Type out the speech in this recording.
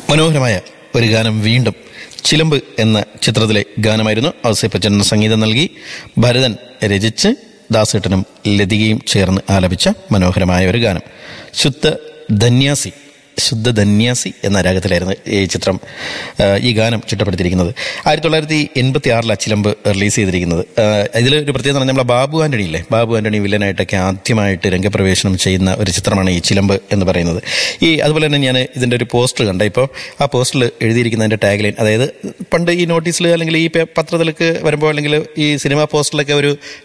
മനോഹരമായ ഒരു ഗാനം വീണ്ടും ചിലമ്പ് എന്ന ചിത്രത്തിലെ ഗാനമായിരുന്നു ഔസേപ്പച്ചൻ സംഗീതം നൽകി ഭരതൻ രചിച്ച് ദാസേട്ടനും ലതികയും ചേർന്ന് ആലപിച്ച മനോഹരമായ ഒരു ഗാനം ശുദ്ധ ധന്യാസി ശുദ്ധ ധന്യാസി എന്ന രാഗത്തിലായിരുന്നു ഈ ചിത്രം ആ, ഈ ഗാനം ചിട്ടപ്പെടുത്തിയിരിക്കുന്നത് ആയിരത്തി തൊള്ളായിരത്തി എൺപത്തി ആറിലാണ് ചിലമ്പ് റിലീസ് ചെയ്തിരിക്കുന്നത് ഇതിൽ ഒരു പ്രത്യേകത എന്ന് പറഞ്ഞാൽ നമ്മളെ ബാബു ആന്റണി ഇല്ലേ ബാബു ആന്റണി വില്ലനായിട്ടൊക്കെ ആദ്യമായിട്ട് രംഗപ്രവേശനം ചെയ്യുന്ന ഒരു ചിത്രമാണ് ഈ ചിലമ്പ് എന്ന് പറയുന്നത് ഈ അതുപോലെ തന്നെ ഞാൻ ഇതിൻ്റെ ഒരു പോസ്റ്റർ കണ്ട ഇപ്പോൾ ആ പോസ്റ്ററിൽ എഴുതിയിരിക്കുന്നതിൻ്റെ ടാഗ് ലൈൻ അതായത് പണ്ട് ഈ നോട്ടീസിൽ അല്ലെങ്കിൽ ഈ പേ- പത്രത്തിലൊക്കെ വരുമ്പോൾ അല്ലെങ്കിൽ ഈ സിനിമാ പോസ്റ്ററിലൊക്കെ ഒരു